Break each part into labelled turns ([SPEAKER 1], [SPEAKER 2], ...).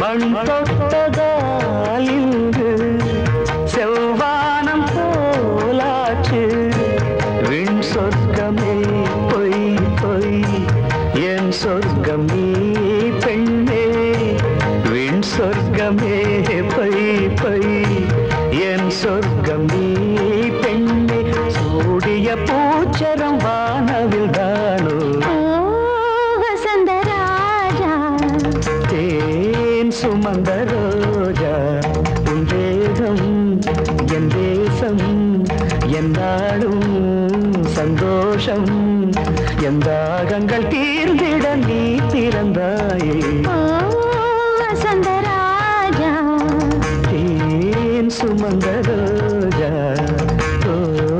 [SPEAKER 1] கண் தொட்டதால் இங்கு செவ்வானம் போலாச்சு விண் சொர்க்கமே பொய் பொய் என் சொர்க்கம் நீ பெண்ணே விண் சொர்க்கமே பொய் பொய் என் சொர்க்கம் நீ பெண்ணே சூடிய பூச்சரம் வானவில் தானோ
[SPEAKER 2] வசந்தராஜா
[SPEAKER 1] தேன் சுமந்த ரோஜா உன் தேகம் என் தேசம் என்னாடும் சந்தோஷம் என் தாகங்கள் தீர்ந்திட நீ பிறந்தாயே
[SPEAKER 2] ஓ வசந்தராஜா
[SPEAKER 1] தேன் சுமந்த ரோஜா ஓ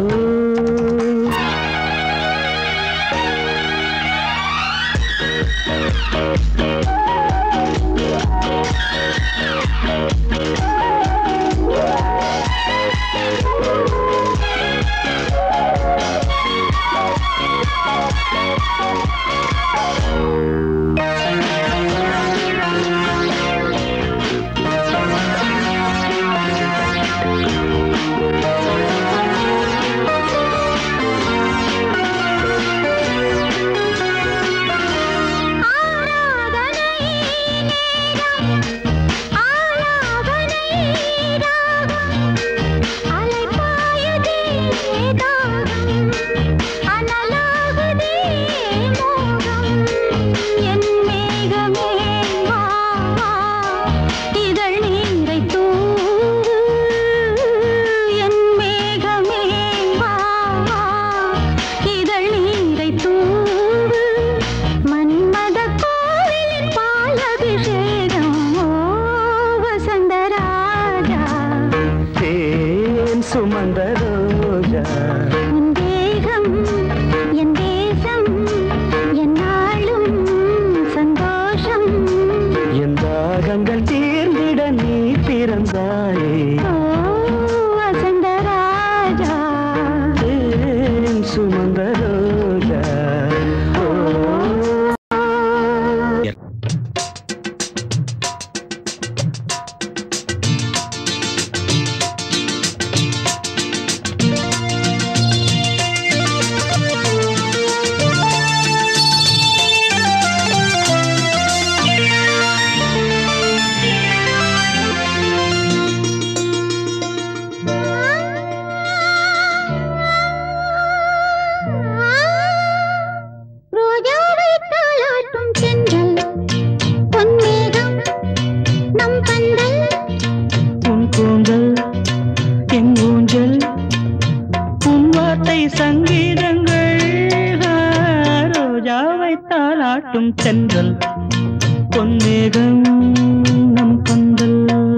[SPEAKER 2] ஆராதனை நேரம் ஆலாபனை ராகம் அலைபாயுதே தாகம் அனலாகுதே மோகம் என் மேகமே வா வா இதழ் நீரை தூவு என் மேகமே வா வா இதழ் நீரை தூவு மன்மத கோவிலின் பால் அபிஷேகம் ஓ வசந்தராஜா
[SPEAKER 1] தேன் சுமந்த ரோஜா
[SPEAKER 2] உன் தேகம் என் தேசம் என் நாளும் சந்தோஷம்
[SPEAKER 1] என் தாகங்கள் தீர்ந்திட நீ பிறந்தாயே
[SPEAKER 2] ஓ வசந்தராஜா
[SPEAKER 1] தேன் சுமந்த ரோஜா ஓ
[SPEAKER 2] ரோஜாவை தாளாட்டும் தென்றல் பொன்மேகம் நம் பந்தல்
[SPEAKER 1] உன் கூந்தல் என் ஊஞ்சல் உன் வார்த்தை சங்கீதங்கள் ஆ, ரோஜாவை தாளாட்டும் தென்றல் பொன்னேகம் நம் பந்தல்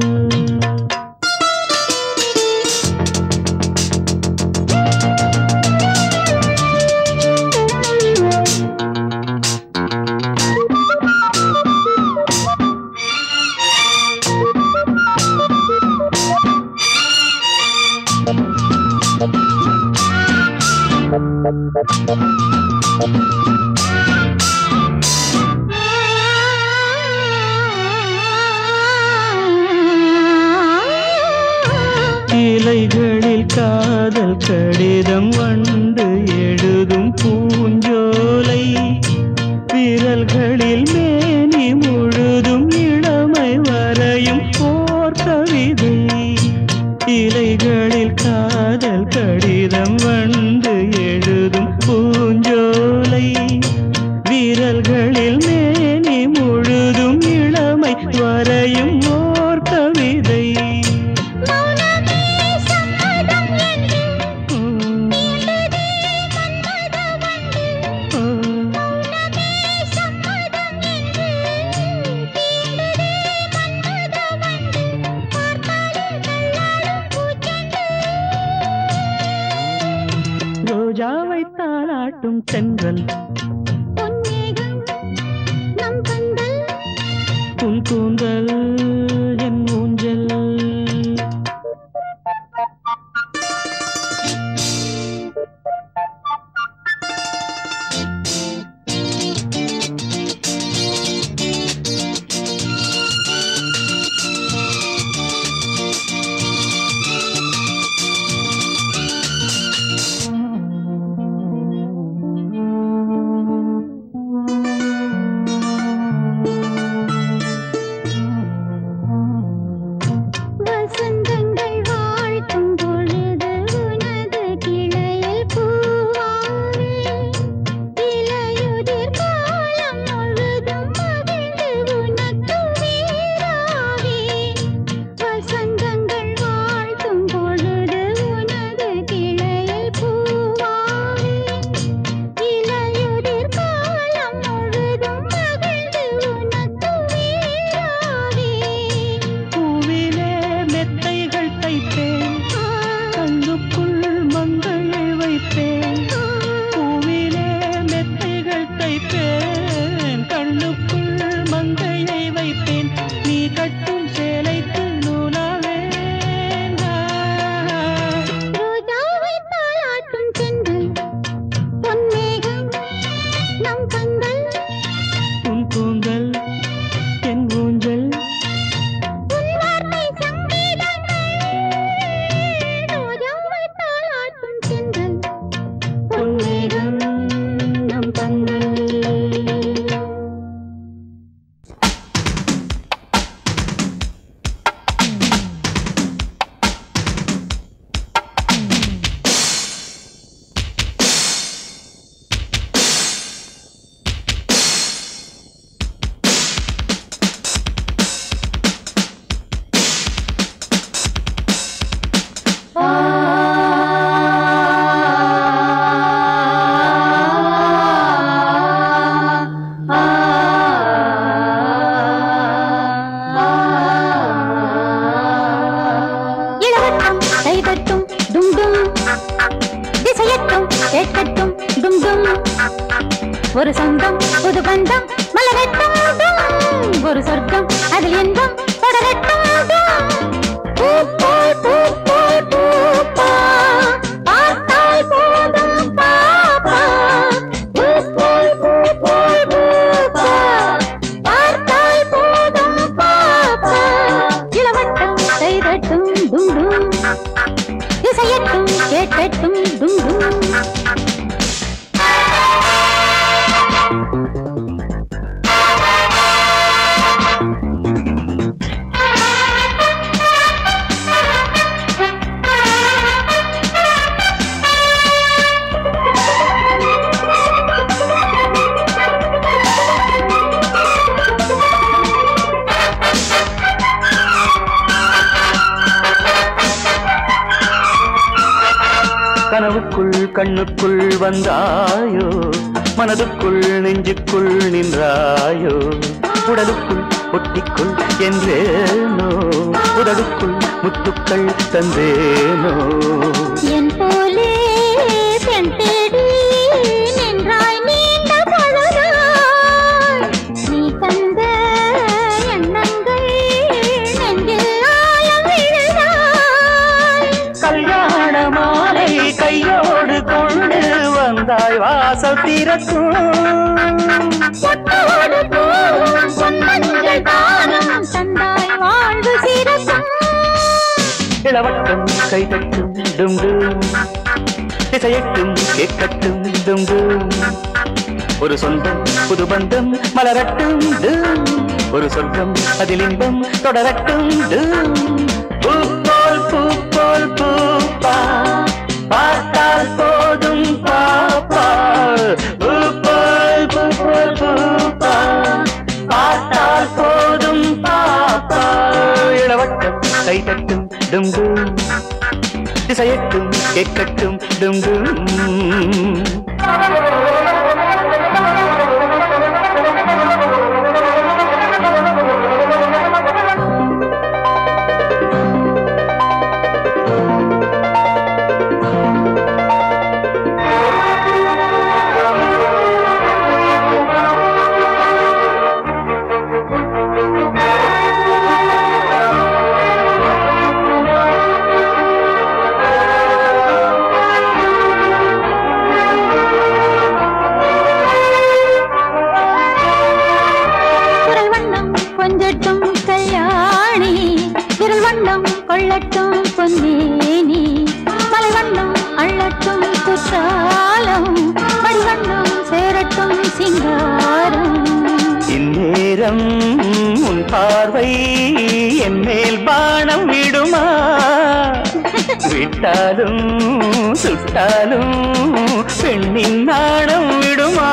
[SPEAKER 1] இலைகளில் காதல் கடிதம் வண்டு எழுதும் பூஞ்சோலை விரல்களில் மேனி முழுதும் இளமை வரையும் போர் கவிதை இலைகளில் காதல் கடிதம் வண்டு எழுதும் பூஞ்சோலை விரல்களில் மேனி முழுதும் இளமை வரையும் ஓர் கவிதை
[SPEAKER 2] மௌனமே சம்மதம் என்று தீண்டதே மன்மத வண்டு மௌனமே சம்மதம் என்று தீண்டதே மன்மத வண்டு பார்த்தாலே தள்ளாடும் பூச்செண்டு
[SPEAKER 1] ரோஜாவை தாளாட்டும் தென்றல்
[SPEAKER 2] பொன்னேகம் நம் பந்தல்
[SPEAKER 1] உன் கூந்தல் என் ஊஞ்சல்
[SPEAKER 2] கேட்கட்டும் டும் டும் ஒரு சொந்தம் புது பந்தம் மலரட்டும் டும் ஒரு சொர்க்கம் அதில் இன்பம் தொடரட்டும் டும் பூ போல் பூ போல் பூப்பா பார்த்தால் போதும் பாப்பா பூ போல் பூ போல் பூப்பா பார்த்தால் போதும் பாப்பா இளவட்டம் செய்தட்டும் டும் டும் இசையட்டும் கேட்கட்டும் டும் டும்
[SPEAKER 1] கனவுக்குள் கண்ணுக்குள் வந்தாயோ மனதுக்குள் நெஞ்சுக்குள் நின்றாயோ உடலுக்குள் ஒட்டிக்குள் என்றேனோ உடலுக்குள் முத்துக்கள் தந்தேனோ
[SPEAKER 2] என் போலே பெண் தேடி நின்றாய் நீண்ட பொழுதாய் நீ தந்த எண்ணங்கள் நெஞ்சில் ஆழம் விழுதாய்
[SPEAKER 1] கல்யாண மாலை கையோடு கொண்டு வந்தாய் வாசல் திறக்கும்
[SPEAKER 2] பொட்டோடு பூவும் பொன்மஞ்சள் தானம் தந்தாய் வாழ்வு சிறக்கும்
[SPEAKER 1] இளவட்டம் கைதட்டும் டும் டும் இசையட்டும் கேட்கட்டும் டும் டும் ஒரு சொந்தம் புது பந்தம் மலரட்டும் டும் ஒரு சொர்க்கம் அதில் இன்பம் தொடரட்டும் டும் பூ போல் பூ போல் பூப்பா பார்த்தால் போதும் பாப்பா பூ போல் பூ போல் பூப்பா பார்த்தால் போதும் பாப்பா இளவட்டம் கைதட்டும் டும் டும் இசையட்டும் கேட்கட்டும் டும் டும்
[SPEAKER 2] குரல் வண்ணம் கொஞ்சட்டும் கல்யாணி விரல் வண்ணம் கொள்ளட்டும் பொன்னேனி மலை வண்ணம் அள்ளட்டும் குற்றாலம் மடி வண்ணம் சேரட்டும் சிங்காரம்
[SPEAKER 1] இந்நேரம் உன் பார்வை என் மேல் பானம் விடுமா விட்டாலும் சுட்டாலும் பெண்ணின் நாணம் விடுமா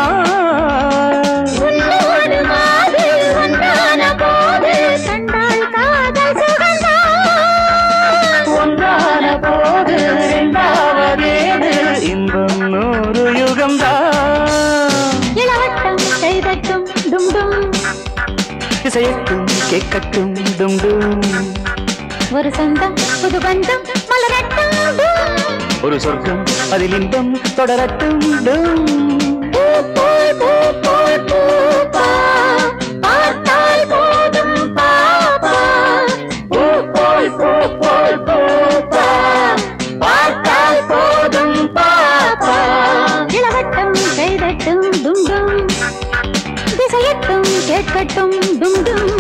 [SPEAKER 2] உன்னோடு மாது ஒன்றான போது கண்டால் காதல் சுகந்தான்
[SPEAKER 1] ஒன்றான போது இரண்டாவதேது இன்பம் நூறு யுகம்தான்
[SPEAKER 2] இளவட்டம் செய்தட்டும் டும் டும்
[SPEAKER 1] இசையட்டும் கேட்கட்டும் டும் டும்
[SPEAKER 2] ஒரு சொந்தம் புது பந்தம் மலரட்டும் டும்
[SPEAKER 1] ஒரு சொர்க்கம் அதில் இன்பம் தொடரட்டும் டும்
[SPEAKER 2] பூ போல் பூ போல் பூப்பா பார்த்தால் போதும் பாப்பா
[SPEAKER 1] பூ போல் பூ போல் பூப்பா பார்த்தால் போதும் பாப்பா
[SPEAKER 2] இளவட்டம் செய்தட்டும் டும் டும் திசையட்டும் கேட்கட்டும் டும் டும்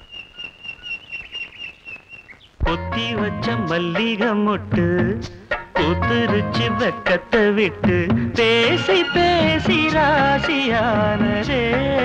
[SPEAKER 1] பொத்தி வச்ச மல்லிகை மொட்டு புத்துருச்சி வெக்கத்தை விட்டு பேசி பேசி ராசியானதே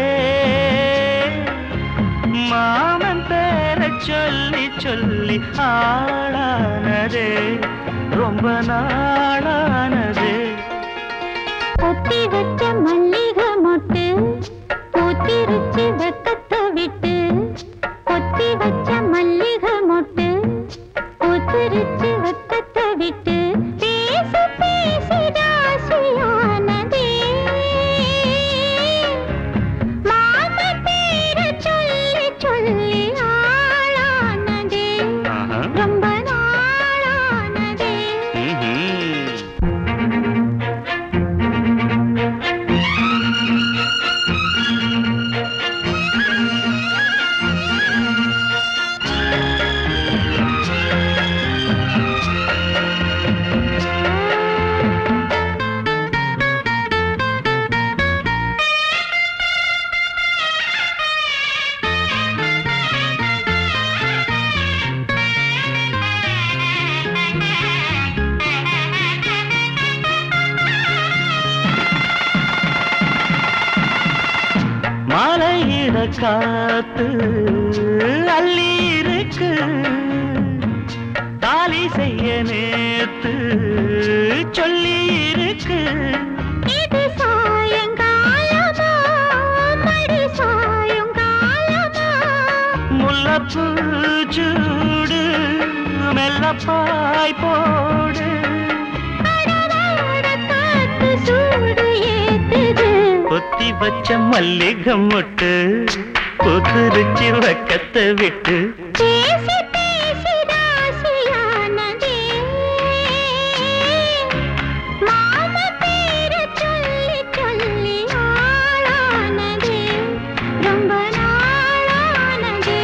[SPEAKER 1] மாமன் பேர சொல்லி சொல்லி ஆளானதே ரொம்ப நாளானதே
[SPEAKER 2] பொத்தி வச்ச மல்லிகை மொட்டு பூத்திருச்சு வெக்கத்தை விட்டு பொத்தி வச்ச மல்லிகை மொட்டு பூத்திருச்சு வெக்கத்தை விட்டு பேசி பேசி ராசியானதே மாம பேர சொல்லி சொல்லி ஆளானதே
[SPEAKER 1] ஆஹா.
[SPEAKER 2] ரொம்ப நாளானதே
[SPEAKER 1] ம்ஹும். மாலையிட காத்து அள்ளி இருக்கு தாலி செய்ய நேத்து சொல்லி இருக்கு
[SPEAKER 2] இது சாயங்காலமா மடி சாயங்காலமா
[SPEAKER 1] முல்லப்பூ சூடு மெல்லப்பாய் போடு
[SPEAKER 2] அடவாட காத்து சூடு ஏத்துது
[SPEAKER 1] கொத்தி வச்ச மல்லிகை மொட்டு கொதிருச்சி வக்கத்தை விட்டு
[SPEAKER 2] பேசி பேசி ராசியானதே மாம பேர சொல்லி சொல்லி ஆளானதே ரொம்ப நாளானதே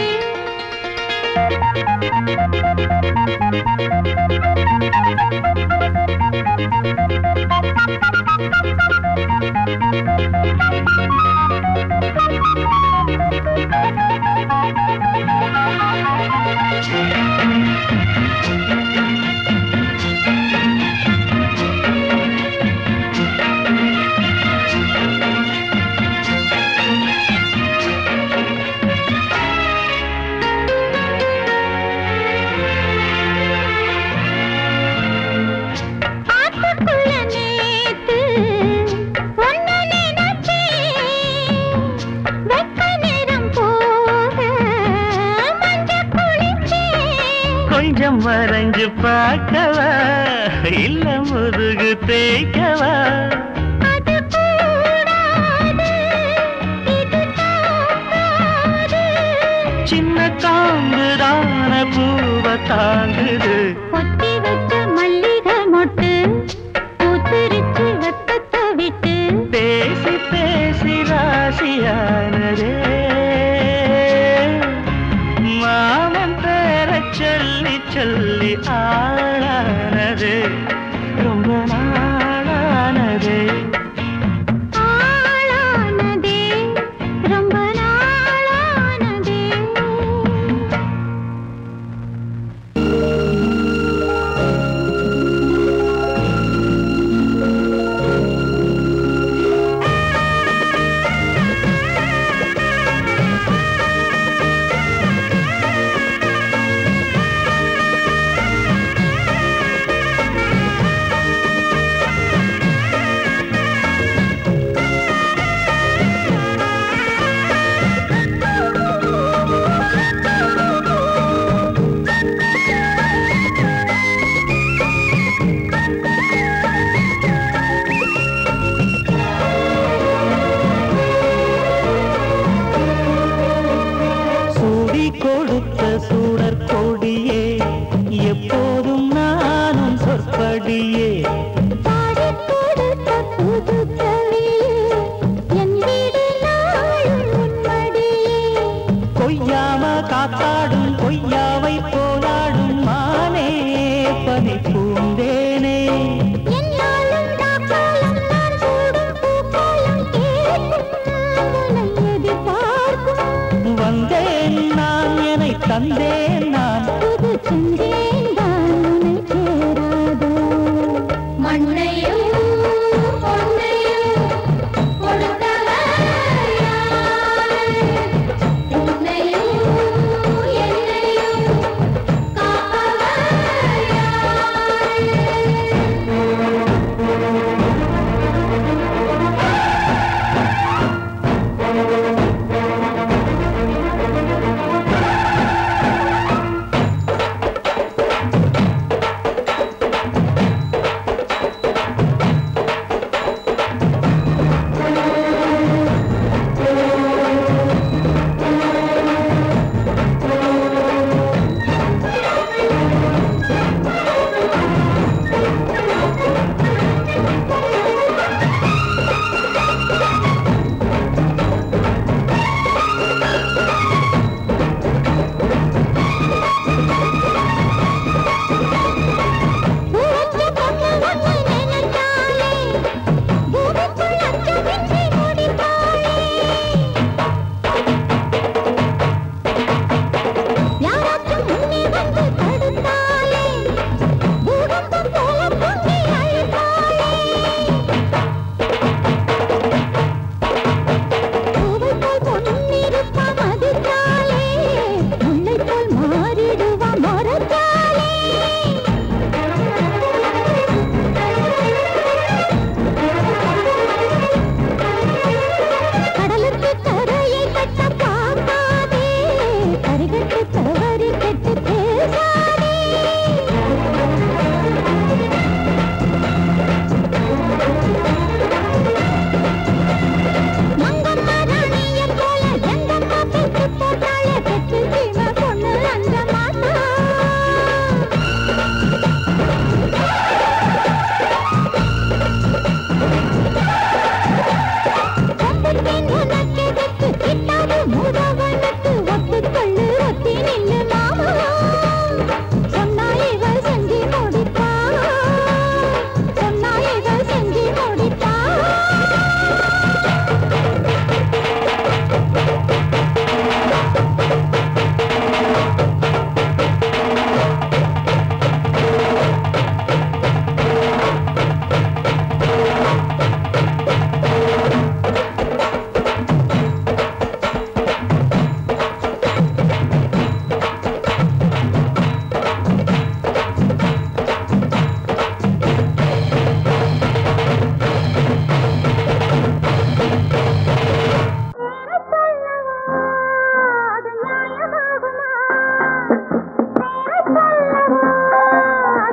[SPEAKER 2] ஆத்துக்குள்ள நேத்து ஒன்ன நினைச்சேன் வெக்க நேரம் போக மஞ்ச குளிச்சேன்
[SPEAKER 1] கொஞ்சம் வரைஞ்சு பார்க்கவா இல்ல முதுகு தேய்க்கவா
[SPEAKER 2] அது கூடாது இது தாங்காது
[SPEAKER 1] சின்ன காம்புதான பூவ தாங்குது
[SPEAKER 2] கொத்தி வச்ச மல்லிகை மொட்டு பூத்திருச்சு வெக்கத்தை விட்டு
[SPEAKER 1] பேசி பேசி ராசியானதே மாமன் பேர சொல்லி சொல்லி ஆளானது ரொம்ப நாளானதே
[SPEAKER 2] ஆளானதே ரொம்ப நாளானதே
[SPEAKER 1] சூடி கொடுத்த சூடர் கொடியே எப்போதும் நானும் சொற்படியே
[SPEAKER 2] பாடிக் கொடுத்த புது கவியே, என் வீடு நாளும் உன்மடியே.
[SPEAKER 1] கொய்யாம காத்தாடும் கொய்யாவை போராடும் மானே பனி பூந்தேனே
[SPEAKER 2] என்னாலும் நாக்காலும் நான் சூடும் பூக்காலம் கேட்கும் உன்னை எதிர்பார்க்கும்
[SPEAKER 1] வந்தேன் நான் என்னை தந்தேன் நான்
[SPEAKER 2] புது செந்தேன் தான் உன்னை சேராதோ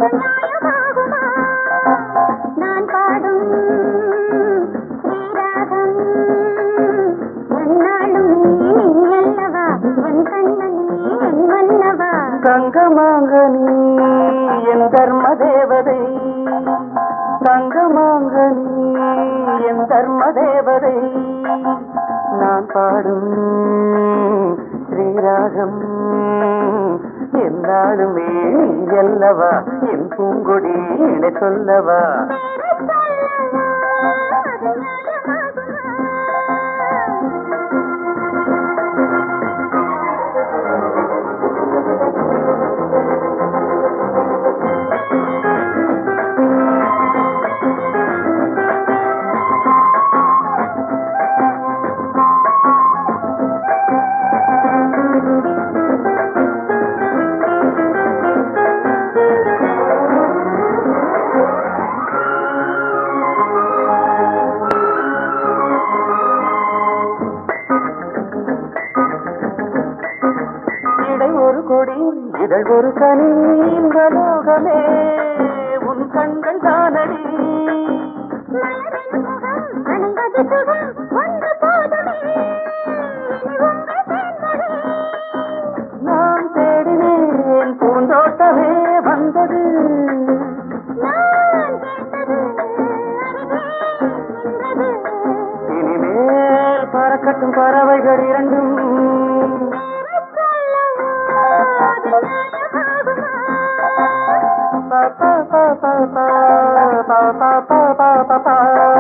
[SPEAKER 2] அது நியாயமாகுமா நான் பாடும் ஸ்ரீராகம் என்னாலும் நீ நீ அல்லவா என் கண்ணனே என் மன்னவா
[SPEAKER 1] தங்கமாங்க நீ என் தர்ம தேவதை தங்கமாங்க நீ என் தர்ம தேவதை நான் பாடும் ஸ்ரீராகம் எல்லாருமே நீ அல்லவா என் பூங்கொடி இணை சொல்லவா
[SPEAKER 2] பேரச் சொல்லவா அது நியாயமாகுமா
[SPEAKER 1] இடை ஒரு கொடி இதழ் ஒரு கனி இந்த லோகமே உன் கண்கள் தானடி
[SPEAKER 2] மலரின் முகம் அணைவது சுகம் ஒன்று போதுமே இனி உங்கள் தேன்மொழி
[SPEAKER 1] நான் தேடினேன் பூந்தோட்டமே வந்தது
[SPEAKER 2] நான் கேட்டது அறிவே என்றது
[SPEAKER 1] இனிமேல் பறக்கட்டும் பறவைகள் இரண்டும் பா, பா, பா, பா, பா, பா, பா, பா, பா, பா, பா.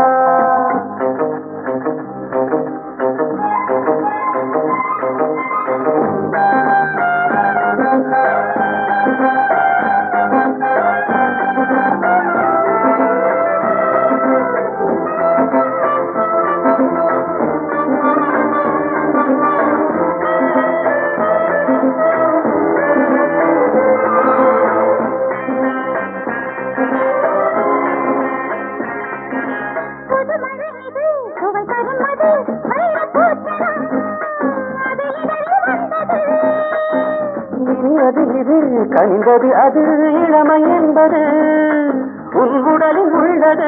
[SPEAKER 2] புது மழை இது சுவை தரும் அது வைரப் பூச்சரம் அது இதழில் வந்தது
[SPEAKER 1] இனியது இது கனிந்தது அது இளமை என்பது உன் உடலில் உள்ளது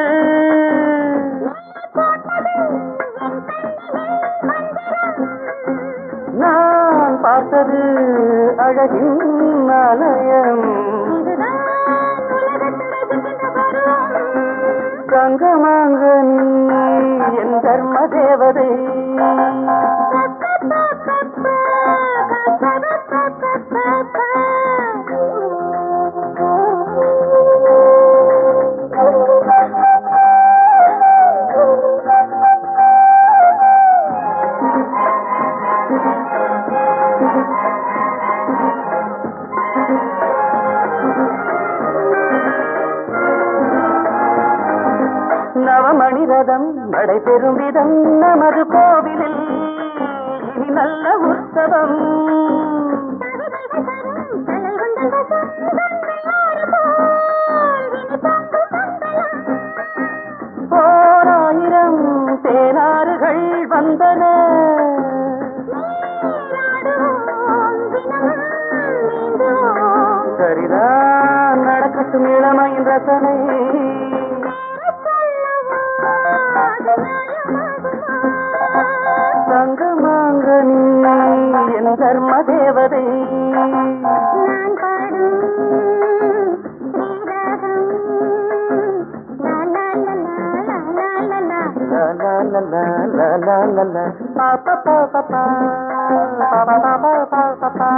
[SPEAKER 2] போட்டது என் கண்ணிலே மந்திரம்
[SPEAKER 1] நான் பார்த்தது அழகின் ஆலயம்
[SPEAKER 2] இதுதான் உலகத்தில் ரசிக்கின்ற பருவம்
[SPEAKER 1] கங்கமாங்க நீ என் தர்ம தேவதை நவமணி ரதம் நடைபெறும் விதம் நமது கோவிலில் இனி நல்ல உற்சவம் ஓராயிரம் தேனாறுகள் வந்தன சரிதான் நடக்கட்டும் இளமையின் ரசனை தங்கமாங்க நீ என் தர்ம தேவதை
[SPEAKER 2] நான் பாடும் ஸ்ரீராகம் லா லா லா லா லா லா லா
[SPEAKER 1] La la la la la la la la pa pa pa pa pa pa pa pa pa pa pa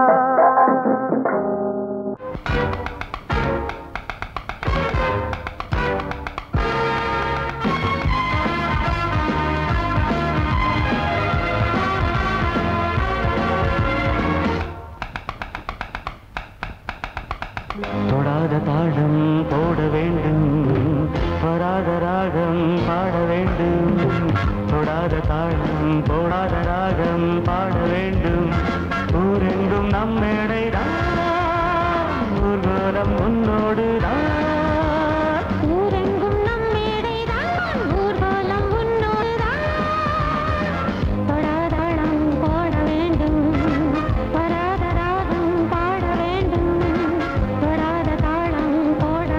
[SPEAKER 1] தொடாத தாளம் போட வேண்டும் வராத ராகம் பாட வேண்டும் தொடாத தாளம் போடாத ராகம் பாட வேண்டும் ஊரெங்கும் நம் மேடைதான் ஊர்வலம் உன்னோடு
[SPEAKER 2] ஊரெங்கும் நம் மேடைதான் ஊர்வலம் உன்னோடுதான் தொடாதாளம் போட வேண்டும் வராத ராகம் பாட வேண்டும் தொடாத தாளம் போட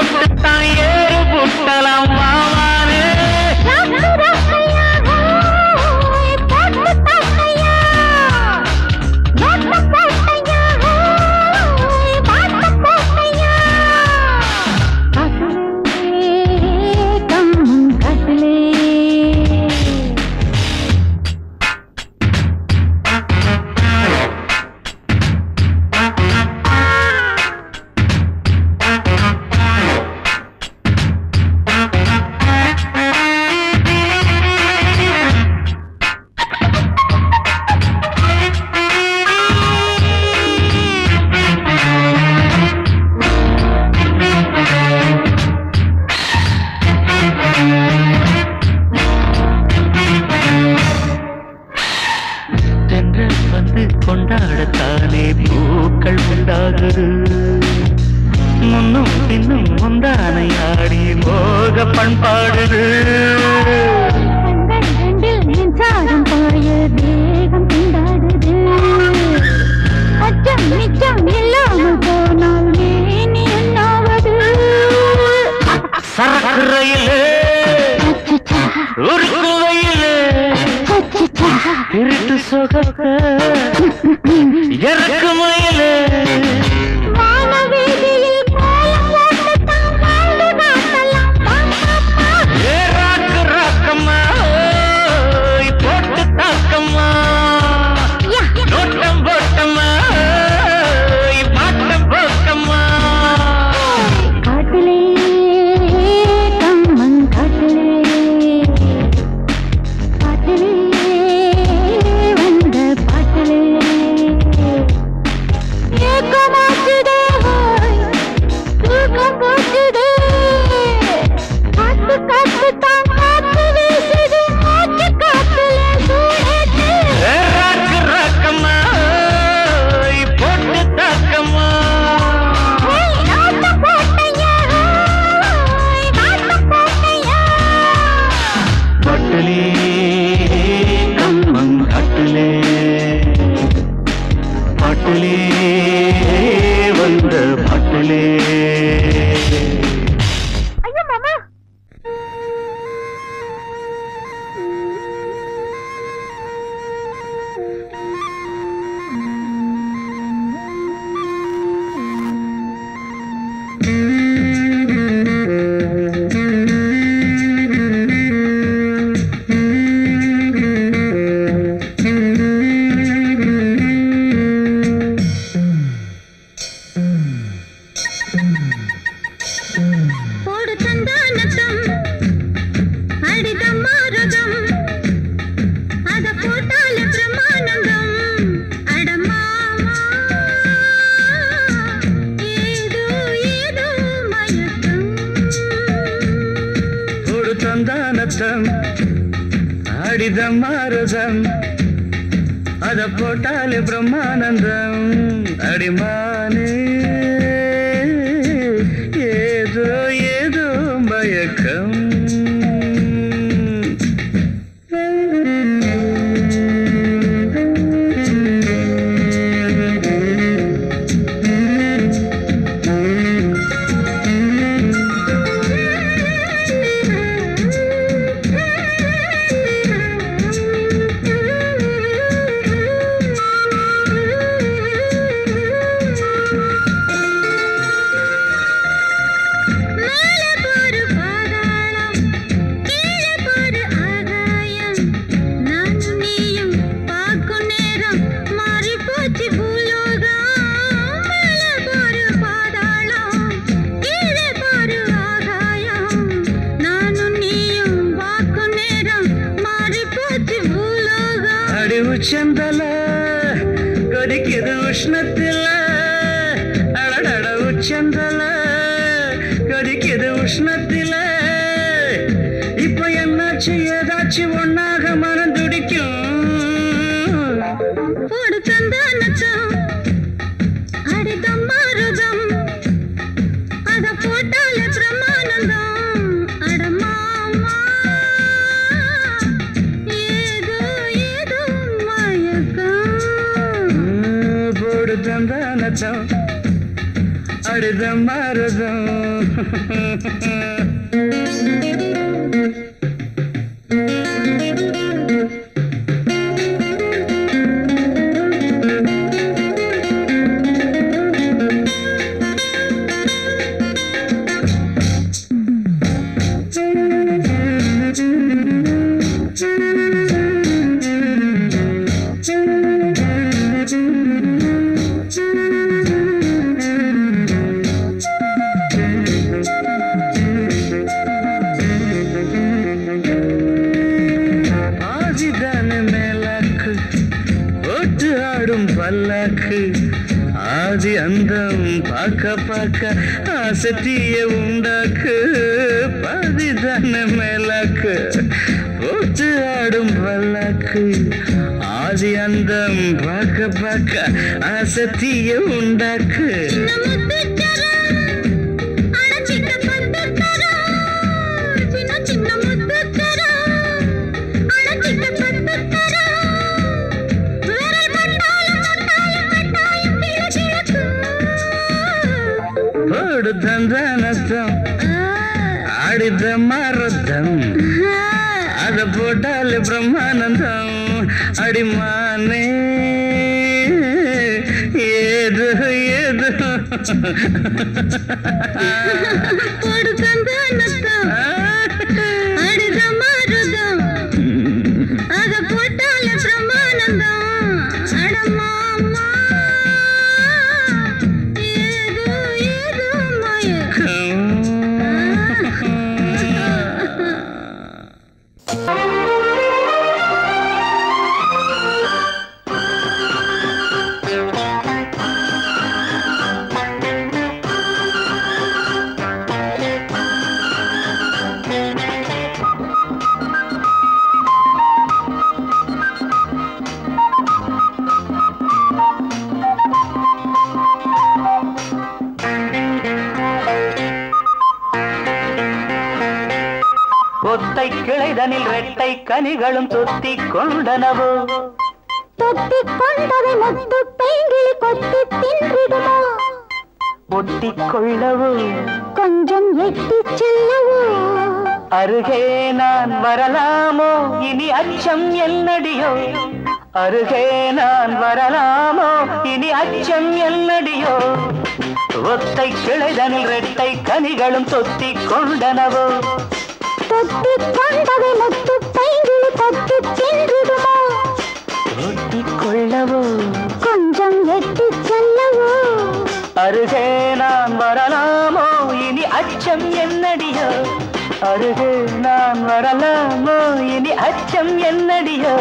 [SPEAKER 1] போட்டுத்தான் ஏறு புட்டலாம் மாமானே தென்றல் வந்து கொண்டாடத்தானே பூக்கள் உண்டாகுது முன்னும் பின்னும் முந்தானை ஆடி மோக பண்பாடுது
[SPEAKER 2] மின்சாரம் பாய வேகம் கொண்டாடுது அச்சம் நிச்சம் இல்லாமல் போனால் மேனி என்னாவது
[SPEAKER 1] சரக்கு ரயிலே
[SPEAKER 2] அச்சச்சா,
[SPEAKER 1] உருக்கு வயிலே
[SPEAKER 2] அச்சச்சா.
[SPEAKER 1] திருட்டு சொகக்க இறக்கு மயிலே
[SPEAKER 2] வானவீதியில் கோலம் போட்டுத்தான் வாழ்ந்து காட்டலாம். பா, பா, பா.
[SPEAKER 1] ஏ ராக்கு ராக்கம்மா ஓய், போட்டு தாக்கம்மா
[SPEAKER 2] யா, யா.
[SPEAKER 1] நோட்டம் போட்டம்மா ஓய், பாட்டம் போட்டம்மா
[SPEAKER 2] காட்டிலே கம்மன் காட்டிலே பாட்டிலே வந்த பாட்டிலே ஏக்கமாச்சுதே ஹோய், தூக்கம் போச்சுதே காத்து காத்து தான் காத்து வீசுது மூச்சு காத்துல சூழேத்து
[SPEAKER 1] ஏ ராக்கு ராக்கம்மா ஓய், போட்டு தாக்கம்மா
[SPEAKER 2] ஹேய், நாட்டு போட்டையா ஹோய், நாட்டு போட்டையா
[SPEAKER 1] பட்டலே கம்மம் கட்டலே பாட்டிலே வந்த பாட்டிலே
[SPEAKER 2] ஐயோ மாமா போடு சந்தானத்தம் அடிதம் மாறுதம் அத போட்டால பிரமானந்தம் அடமாமா ஏதோ ஏதோ மயக்கம்
[SPEAKER 1] ஒரு தந்தானத்தம் ஆடிதம் மாறுதம் அத போட்டாலே பிரம்மானந்தம் அடிமானே ஏதோ ஏதோ மயக்கம்
[SPEAKER 2] மேலே போரு பாதாளம் கீழே போரு ஆகாயம் நான் நீயும் பார்க்கும் நேரம் மாறி போச்சு பூலோகம் மேலே போரு பாதாளம் கீழே போரு ஆகாயம் நானும் நீயும் பார்க்கும் நேரம் மாறி போச்சு பூலோகம்
[SPEAKER 1] அடி உச்சந்தல கொதிக்குது உஷ்ணத்தில அடடட உச்சந்தல கொதிக்குது உஷ்ணத்தில இப்ப என்னாச்சு ஏதாச்சும் ஒன்னாக மனம் துடிக்கும்
[SPEAKER 2] போடு சந்தானத்தம் அடிதம் மாறுதம் அத போட்டாலே பிரமானந்தம் அடமாமா ஏதோ ஏதோ மயக்கம்
[SPEAKER 1] போடு தந்தானச்சம் அடிதம் மாறுதம்
[SPEAKER 3] ஆதிதான மேலாக்கு ஓட்டு ஆடும் பல்லாக்கு ஆதி அந்தம் பார்க்க பார்க்க ஆசத்திய உண்டாக்கு பாதிதான மேலாக்கு ஓட்டு ஆடும் பல்லாக்கு ஆதி அந்தம் பார்க்க பார்க்க ஆசத்திய உண்டாக்கு போடு தந்தானத்தம் ஆடித மாரத்தம் அத போட்டாலே பிரம்மானந்தம் அடிமானே ஏது ஏது
[SPEAKER 2] அத போட்டால பிரமானந்தம் அடமாமா ஏதோ ஏதோ மாய
[SPEAKER 3] ஒத்தை கிளைதனில் ரெட்டை கனிகளும் தொத்திக் கொண்டனவோ
[SPEAKER 2] தொத்திக் கொண்டதை முத்து பைங்கிளி கொத்தி தின்றிடுமோ
[SPEAKER 3] ஒட்டிக் கொள்ளவோ
[SPEAKER 2] கொஞ்சம் எட்டிச் செல்லவோ
[SPEAKER 3] அருகே நான் வரலாமோ இனி அச்சம் என்னடியோ அருகே நான் வரலாமோ இனி அச்சம் என்னடியோ ஒத்தை கிளைதனில் ரெட்டை கனிகளும் தொத்திக் கொண்டனவோ
[SPEAKER 2] தொத்திக் கொண்டதை முத்து பைங்கிளி கொத்தி சென்றிடுமோ
[SPEAKER 3] ஒட்டிக் கொள்ளவோ
[SPEAKER 2] கொஞ்சம் எட்டிச் செல்லவோ
[SPEAKER 3] அருகே நான் வரலாமோ இனி அச்சம் என்னடியோ அருகே நான் வரலாமோ இனி அச்சம் என்னடியோ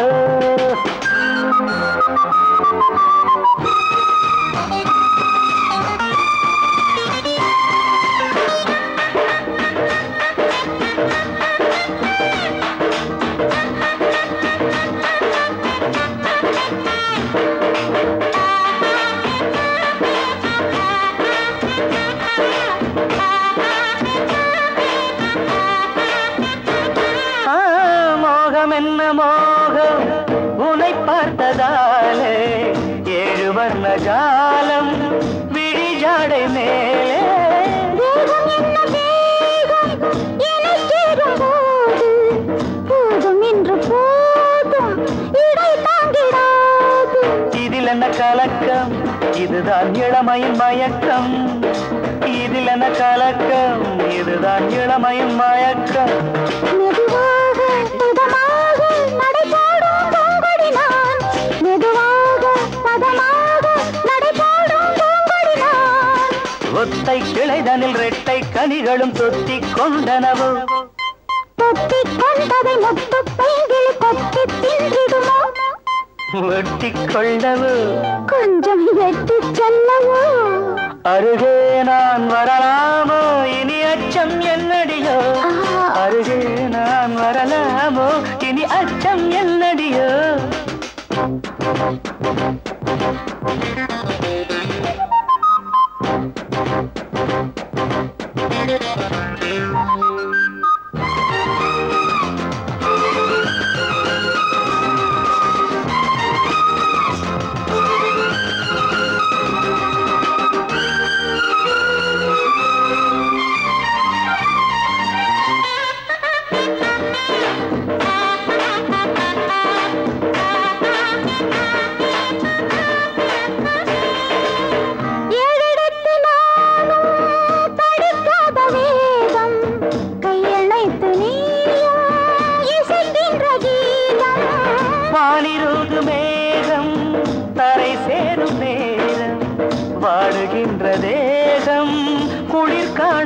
[SPEAKER 3] ஆ, மோகம் என்ன மோகம் உன்னை பார்த்ததாலே ஏழு வர்ண ஜாலம் விழிஜாடை மேலே
[SPEAKER 2] வேகம் என்ன வேகம் எனச் சேரும்போது போதும் என்று போதும் இடை தாங்கிடாது
[SPEAKER 3] இதில் என்ன கலக்கம் இதுதான் இளமையின் மயக்கம் இதில் என்ன கலக்கம் இதுதான் இளமையின் மயக்கம்
[SPEAKER 2] மெதுவாக பதமாக நடைபோடும் பூங்கொடி நான் மெதுவாக பதமாக நடைபோடும் பூங்கொடி நான்
[SPEAKER 3] ஒத்தை கிளைதனில் ரெட்டை கனிகளும் தொத்திக் கொண்டனவோ
[SPEAKER 2] தொத்திக் கொண்டதை முத்து பைங்கிளி கொத்தி தின்றிடுமோ
[SPEAKER 3] வெட்டிக் கொள்ளவோ
[SPEAKER 2] கொஞ்சம் எட்டிச் செல்லவோ
[SPEAKER 3] அருகே நான் வரலாமோ இனி அச்சம் என்னடியோ
[SPEAKER 2] ஆஹா.
[SPEAKER 3] அருகே நான் வரலாமோ இனி அச்சம் என்னடியோ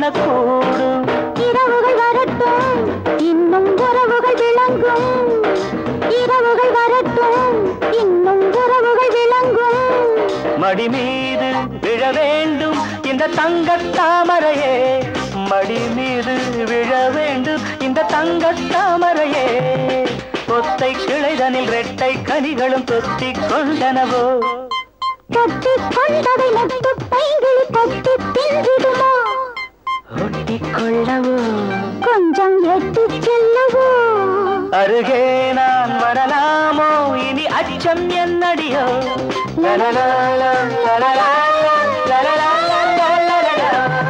[SPEAKER 3] காணக்கூடும்
[SPEAKER 2] இரவுகள் வரட்டும் இன்னும் உறவுகள் விளங்கும் இரவுகள் வரட்டும் இன்னும் உறவுகள் விளங்கும்
[SPEAKER 3] மடி மீது விழ வேண்டும் இந்த தங்கத் தாமரையே மடி மீது விழ வேண்டும் இந்த தங்கத் தாமரையே கொத்தை கிளைதனில் ரெட்டை கனிகளும் தொத்திக் கொண்டனவோ
[SPEAKER 2] தொட்டிக் கொண்டதை முத்து பைங்கிளி கொத்தி தின்றிடுமோ
[SPEAKER 3] ஒட்டிக் கொள்ளவோ
[SPEAKER 2] கொஞ்சம் எட்டிச் செல்லவோ
[SPEAKER 3] அருகே நான் வரலாமோ இனி அச்சம் என்னடியோ லலலாலா, லலலாலா, லலலாலா, லலலாலா.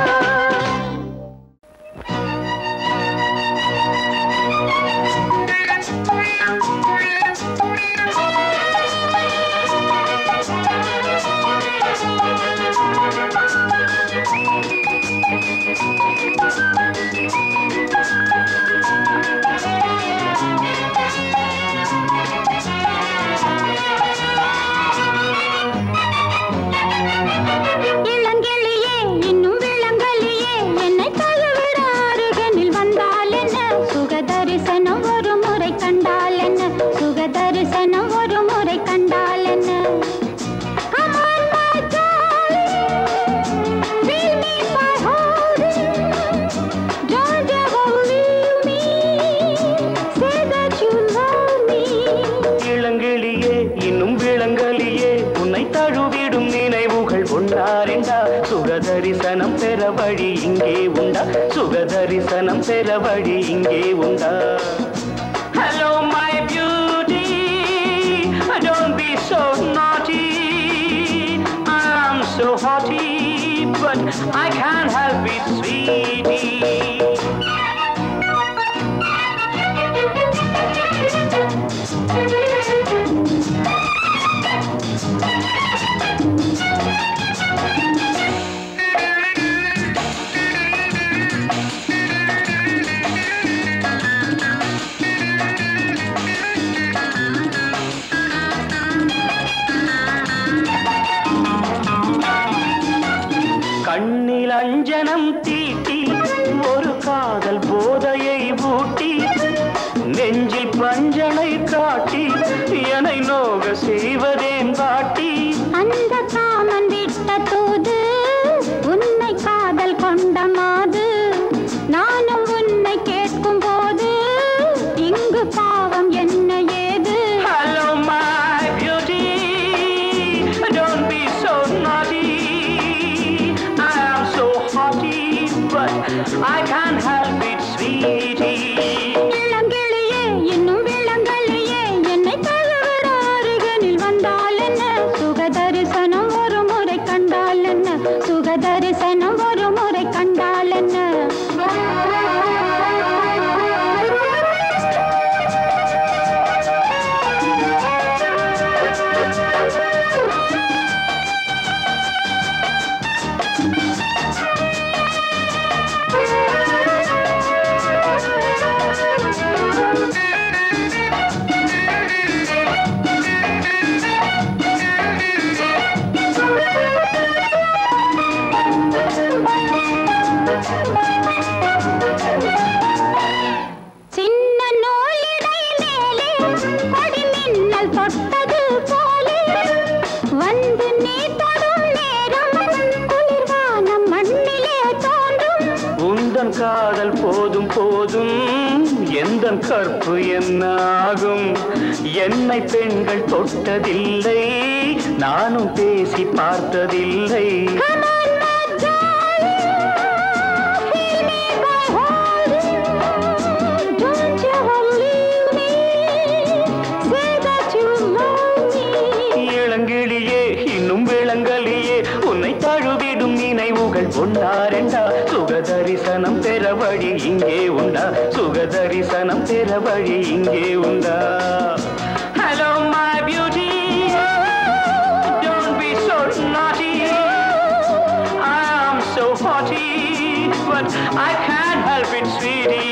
[SPEAKER 2] இளங்கிளியே இன்னும் விளங்கலியே என்னை தழுவிட அருகனில் வந்தால் என்ன சுக தரிசனம் ஒரு முறை கண்டால் என்ன சுக தரிசனம் ஒரு முறை கண்டால் என்ன Come on, my darling, feel me by holding. Don't ever leave me. Say that you love me.
[SPEAKER 3] இளங்கிளியே இன்னும் விளங்கலியே உன்னை தழுவிடும் நினைவுகள் ஒன்றாரெண்டா சுகதரிசனம் பெற வழி இங்கே உண்டா சுகதரிசனம் பெற வழி இங்கே உண்டா hello my beauty don't be so naughty I'm so haughty but I can't help it sweetie கண்ணில் அஞ்சனம் தீட்டி ஒரு காதல் போதையை ஊட்டி நெஞ்சில் பஞ்சனை காட்டி என்னை நோக செய்வதேன் காட்டி
[SPEAKER 2] அந்த காமன் விட்ட தூது உன்னை காதல் கொண்ட மாது நானும் உன்னை கேட்கும் போது இங்கு பாவம் என்ன ஏது
[SPEAKER 3] Hello my beauty Don't be so naughty I am so haughty But I can't help it sweetie
[SPEAKER 2] இளங்கிளியே இன்னும் விளங்கலியே என்னை தழுவிட அருகனில் வந்தால் என்ன சுக தரிசனம் ஒரு முறை கண்டால் என்ன சுக தரிசனம் ஒரு முறை கண்டால் என்ன சின்ன நூலிடை மேலே கொடி மின்னல் தொட்டது போலே வந்து நீ தொடும் நேரம் குளிர்வானம் மண்ணிலே தோன்றும்
[SPEAKER 3] உந்தன் காதல் போதும் போதும் எந்த கற்பு என்ன ஆகும் என்னை பெண்கள் தொட்டதில்லை நானும் பேசி பார்த்ததில்லை
[SPEAKER 2] Come on, my darling, feel me by holding. Don't ever leave me. Say that you love me.
[SPEAKER 3] இளங்கிளியே இன்னும் விளங்கலியே உன்னை தழுவிடும் நினைவுகள் ஒன்றாரெண்டா சுகதரிசனம் பெற வழி இங்கே உண்டா சுகதரிசனம் பெற வழி இங்கே உண்டா hello my beauty don't be so naughty I am so haughty but I can't help it sweetie